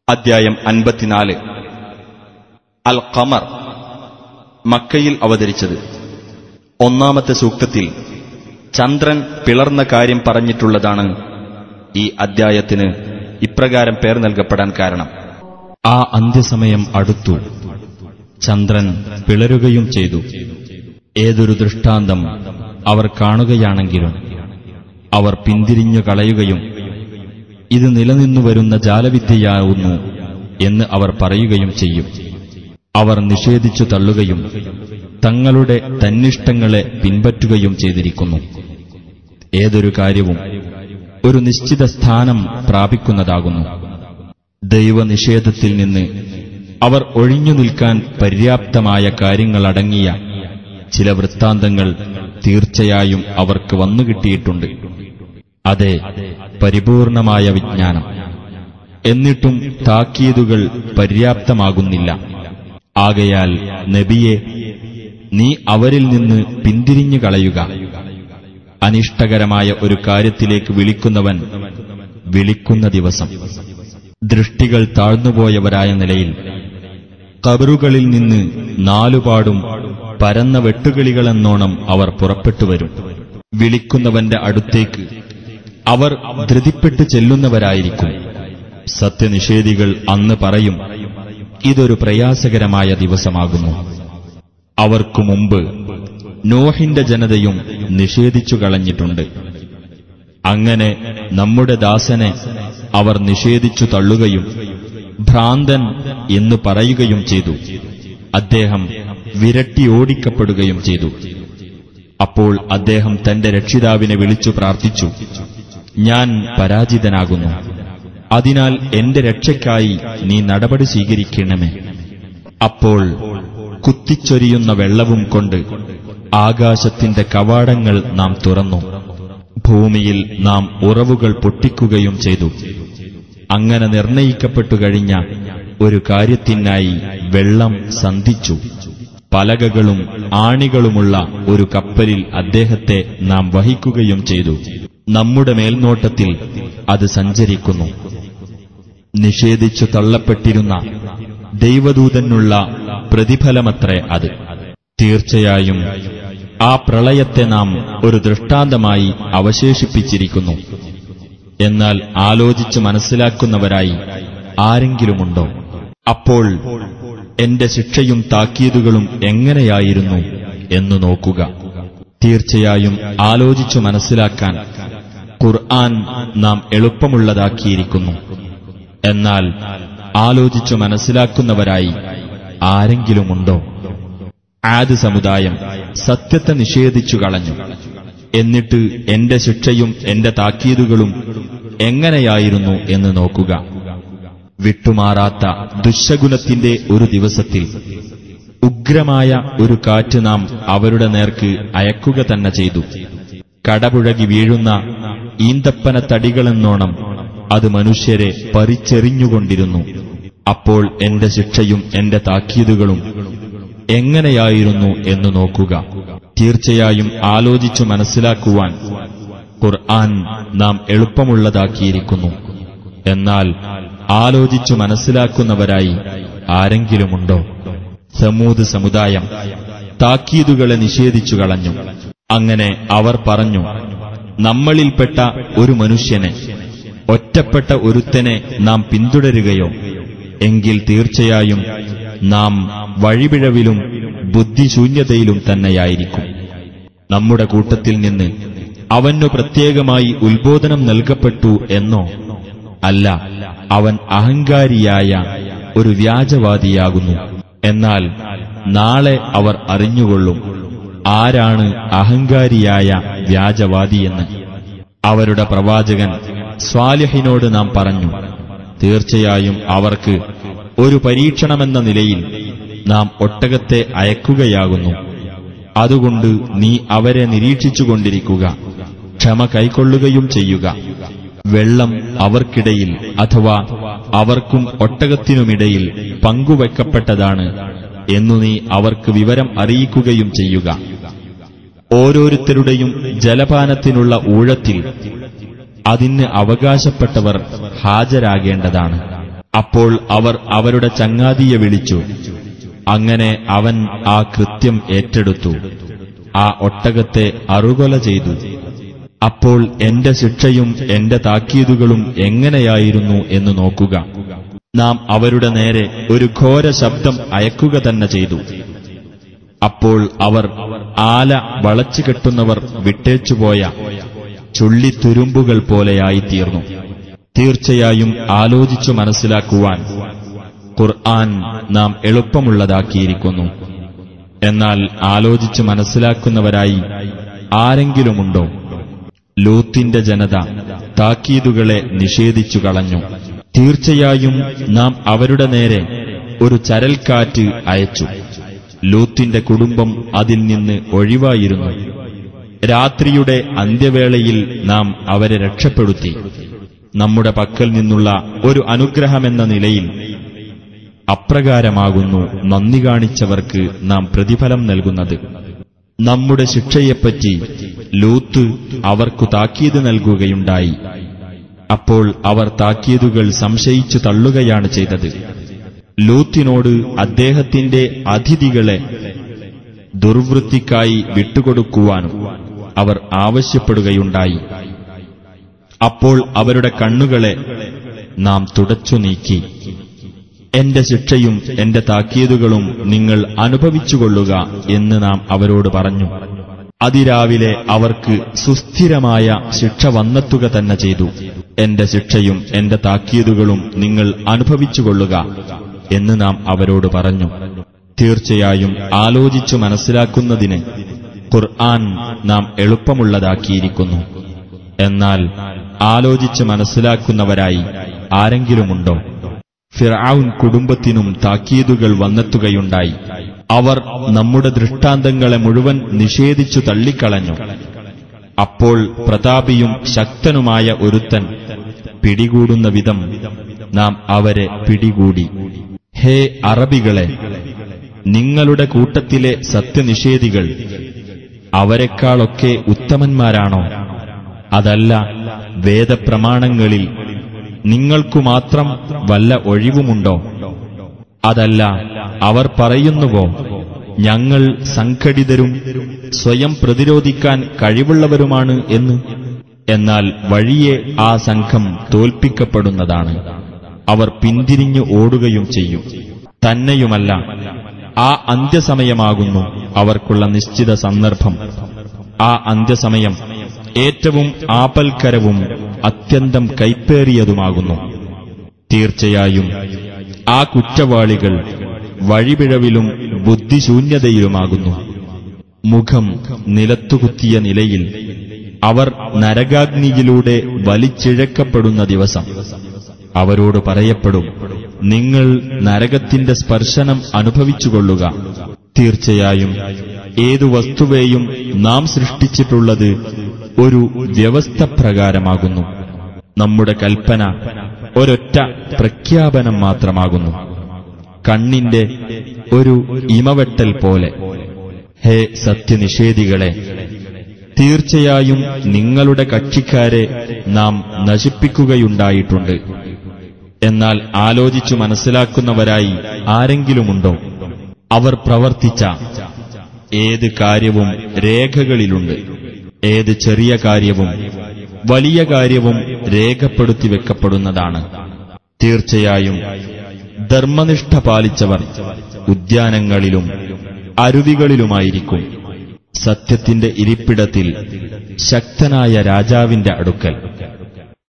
അധ്യായം അൻപത്തിനാല് അൽ ഖമർ മക്കയിൽ അവതരിച്ചത് ഒന്നാമത്തെ സൂക്തത്തിൽ ചന്ദ്രൻ പിളർന്ന കാര്യം പറഞ്ഞിട്ടുള്ളതാണ് ഈ അദ്ധ്യായത്തിന് ഇപ്രകാരം പേർ നൽകപ്പെടാൻ കാരണം ആ അന്ത്യസമയം അടുത്തു ചന്ദ്രൻ പിളരുകയും ചെയ്തു ഏതൊരു ദൃഷ്ടാന്തം അവർ കാണുകയാണെങ്കിലും അവർ പിന്തിരിഞ്ഞു കളയുകയും ഇത് നിലനിന്നു വരുന്ന ജാലവിദ്യയാവുന്നു എന്ന് അവർ പറയുകയും ചെയ്യും അവർ നിഷേധിച്ചു തള്ളുകയും തങ്ങളുടെ തന്നിഷ്ടങ്ങളെ പിൻപറ്റുകയും ചെയ്തിരിക്കുന്നു ഏതൊരു കാര്യവും ഒരു നിശ്ചിത സ്ഥാനം പ്രാപിക്കുന്നതാകുന്നു ദൈവനിഷേധത്തിൽ നിന്ന് അവർ ഒഴിഞ്ഞു നിൽക്കാൻ പര്യാപ്തമായ കാര്യങ്ങളടങ്ങിയ ചില വൃത്താന്തങ്ങൾ തീർച്ചയായും അവർക്ക് വന്നുകിട്ടിയിട്ടുണ്ട് അതെ പരിപൂർണമായ വിജ്ഞാനം എന്നിട്ടും താക്കീതുകൾ പര്യാപ്തമാകുന്നില്ല ആകയാൽ നബിയെ നീ അവരിൽ നിന്ന് പിന്തിരിഞ്ഞു കളയുക അനിഷ്ടകരമായ ഒരു കാര്യത്തിലേക്ക് വിളിക്കുന്നവൻ വിളിക്കുന്ന ദിവസം ദൃഷ്ടികൾ താഴ്ന്നുപോയവരായ നിലയിൽ കബറുകളിൽ നിന്ന് നാലുപാടും പരന്ന വെട്ടുകിളികളെന്നോണം അവർ പുറപ്പെട്ടുവരും വിളിക്കുന്നവന്റെ അടുത്തേക്ക് അവർ ധൃതിപ്പെട്ട് ചെല്ലുന്നവരായിരിക്കും സത്യനിഷേധികൾ അന്ന് പറയും ഇതൊരു പ്രയാസകരമായ ദിവസമാകുന്നു അവർക്കു മുമ്പ് നോഹിന്റെ ജനതയും നിഷേധിച്ചു കളഞ്ഞിട്ടുണ്ട് അങ്ങനെ നമ്മുടെ ദാസനെ അവർ നിഷേധിച്ചു തള്ളുകയും ഭ്രാന്തൻ എന്ന് പറയുകയും ചെയ്തു അദ്ദേഹം വിരട്ടി ഓടിക്കപ്പെടുകയും ചെയ്തു അപ്പോൾ അദ്ദേഹം തന്റെ രക്ഷിതാവിനെ വിളിച്ചു പ്രാർത്ഥിച്ചു ഞാൻ പരാജിതനാകുന്നു അതിനാൽ എന്റെ രക്ഷയ്ക്കായി നീ നടപടി സ്വീകരിക്കണമേ അപ്പോൾ കുത്തിച്ചൊരിയുന്ന വെള്ളവും കൊണ്ട് ആകാശത്തിന്റെ കവാടങ്ങൾ നാം തുറന്നു ഭൂമിയിൽ നാം ഉറവുകൾ പൊട്ടിക്കുകയും ചെയ്തു അങ്ങനെ നിർണയിക്കപ്പെട്ടു കഴിഞ്ഞ ഒരു കാര്യത്തിനായി വെള്ളം സന്ധിച്ചു പലകകളും ആണികളുമുള്ള ഒരു കപ്പലിൽ അദ്ദേഹത്തെ നാം വഹിക്കുകയും ചെയ്തു നമ്മുടെ മേൽനോട്ടത്തിൽ അത് സഞ്ചരിക്കുന്നു നിഷേധിച്ചു തള്ളപ്പെട്ടിരുന്ന ദൈവദൂതനുള്ള പ്രതിഫലമത്രേ അത് തീർച്ചയായും ആ പ്രളയത്തെ നാം ഒരു ദൃഷ്ടാന്തമായി അവശേഷിപ്പിച്ചിരിക്കുന്നു എന്നാൽ ആലോചിച്ച് മനസ്സിലാക്കുന്നവരായി ആരെങ്കിലുമുണ്ടോ അപ്പോൾ എന്റെ ശിക്ഷയും താക്കീതുകളും എങ്ങനെയായിരുന്നു എന്നു നോക്കുക തീർച്ചയായും ആലോചിച്ചു മനസ്സിലാക്കാൻ ഖുർആൻ നാം എളുപ്പമുള്ളതാക്കിയിരിക്കുന്നു എന്നാൽ ആലോചിച്ചു മനസ്സിലാക്കുന്നവരായി ആരെങ്കിലുമുണ്ടോ ആദ് സമുദായം സത്യത്തെ നിഷേധിച്ചു കളഞ്ഞു എന്നിട്ട് എന്റെ ശിക്ഷയും എന്റെ താക്കീതുകളും എങ്ങനെയായിരുന്നു എന്ന് നോക്കുക വിട്ടുമാറാത്ത ദുശഗുണത്തിന്റെ ഒരു ദിവസത്തിൽ ഉഗ്രമായ ഒരു കാറ്റ് നാം അവരുടെ നേർക്ക് അയക്കുക തന്നെ ചെയ്തു കടപുഴകി വീഴുന്ന ഈന്തപ്പന തടികളെന്നോണം അത് മനുഷ്യരെ പറിച്ചെറിഞ്ഞുകൊണ്ടിരുന്നു അപ്പോൾ എന്റെ ശിക്ഷയും എന്റെ താക്കീതുകളും എങ്ങനെയായിരുന്നു എന്ന് നോക്കുക തീർച്ചയായും ആലോചിച്ചു മനസ്സിലാക്കുവാൻ ഖുർആൻ നാം എളുപ്പമുള്ളതാക്കിയിരിക്കുന്നു എന്നാൽ ആലോചിച്ചു മനസ്സിലാക്കുന്നവരായി ആരെങ്കിലുമുണ്ടോ സമൂത് സമുദായം താക്കീതുകളെ നിഷേധിച്ചു കളഞ്ഞു അങ്ങനെ അവർ പറഞ്ഞു നമ്മളിൽപ്പെട്ട ഒരു മനുഷ്യനെ ഒറ്റപ്പെട്ട ഒരുത്തനെ നാം പിന്തുടരുകയോ എങ്കിൽ തീർച്ചയായും നാം വഴിപിഴവിലും ബുദ്ധിശൂന്യതയിലും തന്നെയായിരിക്കും നമ്മുടെ കൂട്ടത്തിൽ നിന്ന് അവനു പ്രത്യേകമായി ഉത്ബോധനം നൽകപ്പെട്ടു എന്നോ അല്ല അവൻ അഹങ്കാരിയായ ഒരു വ്യാജവാദിയാകുന്നു എന്നാൽ നാളെ അവർ അറിഞ്ഞുകൊള്ളും ആരാണ് അഹങ്കാരിയായ വ്യാജവാദിയെന്ന് അവരുടെ പ്രവാചകൻ സ്വാലിഹിനോട് നാം പറഞ്ഞു തീർച്ചയായും അവർക്ക് ഒരു പരീക്ഷണമെന്ന നിലയിൽ നാം ഒട്ടകത്തെ അയക്കുകയാകുന്നു അതുകൊണ്ട് നീ അവരെ നിരീക്ഷിച്ചുകൊണ്ടിരിക്കുക ക്ഷമ കൈക്കൊള്ളുകയും ചെയ്യുക വെള്ളം അവർക്കിടയിൽ അഥവാ അവർക്കും ഒട്ടകത്തിനുമിടയിൽ പങ്കുവെക്കപ്പെട്ടതാണ് എന്നു നീ അവർക്ക് വിവരം അറിയിക്കുകയും ചെയ്യുക ഓരോരുത്തരുടെയും ജലപാനത്തിനുള്ള ഊഴത്തിൽ അതിന് അവകാശപ്പെട്ടവർ ഹാജരാകേണ്ടതാണ് അപ്പോൾ അവർ അവരുടെ ചങ്ങാതിയെ വിളിച്ചു അങ്ങനെ അവൻ ആ കൃത്യം ഏറ്റെടുത്തു ആ ഒട്ടകത്തെ അറുകൊല ചെയ്തു അപ്പോൾ എന്റെ ശിക്ഷയും എന്റെ താക്കീതുകളും എങ്ങനെയായിരുന്നു എന്ന് നോക്കുക നാം അവരുടെ നേരെ ഒരു ഘോര ശബ്ദം അയക്കുക തന്നെ ചെയ്തു അപ്പോൾ അവർ ആല വളച്ചു കെട്ടുന്നവർ വിട്ടേച്ചുപോയ ചുള്ളിത്തുരുമ്പുകൾ പോലെയായിത്തീർന്നു തീർച്ചയായും ആലോചിച്ചു മനസ്സിലാക്കുവാൻ ഖുർആൻ നാം എളുപ്പമുള്ളതാക്കിയിരിക്കുന്നു എന്നാൽ ആലോചിച്ചു മനസ്സിലാക്കുന്നവരായി ആരെങ്കിലുമുണ്ടോ ലൂത്തിന്റെ ജനത താക്കീതുകളെ നിഷേധിച്ചു കളഞ്ഞു തീർച്ചയായും നാം അവരുടെ നേരെ ഒരു ചരൽക്കാറ്റ് അയച്ചു ലൂത്തിന്റെ കുടുംബം അതിൽ നിന്ന് ഒഴിവായിരുന്നു രാത്രിയുടെ അന്ത്യവേളയിൽ നാം അവരെ രക്ഷപ്പെടുത്തി നമ്മുടെ പക്കൽ നിന്നുള്ള ഒരു അനുഗ്രഹമെന്ന നിലയിൽ അപ്രകാരമാകുന്നു നന്ദി കാണിച്ചവർക്ക് നാം പ്രതിഫലം നൽകുന്നത് നമ്മുടെ ശിക്ഷയെപ്പറ്റി ലൂത്ത് അവർക്കു താക്കീത് നൽകുകയുണ്ടായി അപ്പോൾ അവർ താക്കീതുകൾ സംശയിച്ചു തള്ളുകയാണ് ചെയ്തത് ലൂത്തിനോട് അദ്ദേഹത്തിന്റെ അതിഥികളെ ദുർവൃത്തിക്കായി വിട്ടുകൊടുക്കുവാനും അവർ ആവശ്യപ്പെടുകയുണ്ടായി അപ്പോൾ അവരുടെ കണ്ണുകളെ നാം തുടച്ചു നീക്കി എന്റെ ശിക്ഷയും എന്റെ താക്കീതുകളും നിങ്ങൾ അനുഭവിച്ചുകൊള്ളുക എന്ന് നാം അവരോട് പറഞ്ഞു അതിരാവിലെ അവർക്ക് സുസ്ഥിരമായ ശിക്ഷ വന്നെത്തുക തന്നെ ചെയ്തു എന്റെ ശിക്ഷയും എന്റെ താക്കീതുകളും നിങ്ങൾ അനുഭവിച്ചുകൊള്ളുക എന്ന് നാം അവരോട് പറഞ്ഞു തീർച്ചയായും ആലോചിച്ചു മനസ്സിലാക്കുന്നതിന് ഖുർആൻ നാം എളുപ്പമുള്ളതാക്കിയിരിക്കുന്നു എന്നാൽ ആലോചിച്ച് മനസ്സിലാക്കുന്നവരായി ആരെങ്കിലുമുണ്ടോ ഫിർഔൻ കുടുംബത്തിനും താക്കീതുകൾ വന്നെത്തുകയുണ്ടായി അവർ നമ്മുടെ ദൃഷ്ടാന്തങ്ങളെ മുഴുവൻ നിഷേധിച്ചു തള്ളിക്കളഞ്ഞു അപ്പോൾ പ്രതാപിയും ശക്തനുമായ ഒരുത്തൻ പിടികൂടുന്ന വിധം നാം അവരെ പിടികൂടി ഹേ അറബികളെ നിങ്ങളുടെ കൂട്ടത്തിലെ സത്യനിഷേധികൾ അവരെക്കാളൊക്കെ ഉത്തമന്മാരാണോ അതല്ല വേദപ്രമാണങ്ങളിൽ നിങ്ങൾക്കു മാത്രം വല്ല ഒഴിവുമുണ്ടോ അതല്ല അവർ പറയുന്നുവോ ഞങ്ങൾ സംഘടിതരും സ്വയം പ്രതിരോധിക്കാൻ കഴിവുള്ളവരുമാണ് എന്ന് എന്നാൽ വഴിയെ ആ സംഘം തോൽപ്പിക്കപ്പെടുന്നതാണ് അവർ പിന്തിരിഞ്ഞു ഓടുകയും ചെയ്യും തന്നെയുമല്ല ആ അന്ത്യസമയമാകുന്നു അവർക്കുള്ള നിശ്ചിത സന്ദർഭം ആ അന്ത്യസമയം ഏറ്റവും ആപൽക്കരവും അത്യന്തം കൈപ്പേറിയതുമാകുന്നു തീർച്ചയായും ആ കുറ്റവാളികൾ വഴിപിഴവിലും ബുദ്ധിശൂന്യതയിലുമാകുന്നു മുഖം നിലത്തുകുത്തിയ നിലയിൽ അവർ നരകാഗ്നിയിലൂടെ വലിച്ചിഴക്കപ്പെടുന്ന ദിവസം അവരോട് പറയപ്പെടും നിങ്ങൾ നരകത്തിന്റെ സ്പർശനം അനുഭവിച്ചുകൊള്ളുക തീർച്ചയായും ഏതു വസ്തുവേയും നാം സൃഷ്ടിച്ചിട്ടുള്ളത് ഒരു വ്യവസ്ഥ പ്രകാരമാകുന്നു നമ്മുടെ കൽപ്പന ഒരൊറ്റ പ്രഖ്യാപനം മാത്രമാകുന്നു കണ്ണിന്റെ ഒരു ഇമവെട്ടൽ പോലെ ഹേ സത്യനിഷേധികളെ തീർച്ചയായും നിങ്ങളുടെ കക്ഷിക്കാരെ നാം നശിപ്പിക്കുകയുണ്ടായിട്ടുണ്ട് എന്നാൽ ആലോചിച്ചു മനസ്സിലാക്കുന്നവരായി ആരെങ്കിലുമുണ്ടോ അവർ പ്രവർത്തിച്ച ഏത് കാര്യവും രേഖകളിലുണ്ട് ഏത് ചെറിയ കാര്യവും വലിയ കാര്യവും രേഖപ്പെടുത്തി വെക്കപ്പെടുന്നതാണ് തീർച്ചയായും ധർമ്മനിഷ്ഠ പാലിച്ചവർ ഉദ്യാനങ്ങളിലും അരുവികളിലുമായിരിക്കും സത്യത്തിന്റെ ഇരിപ്പിടത്തിൽ ശക്തനായ രാജാവിന്റെ അടുക്കൽ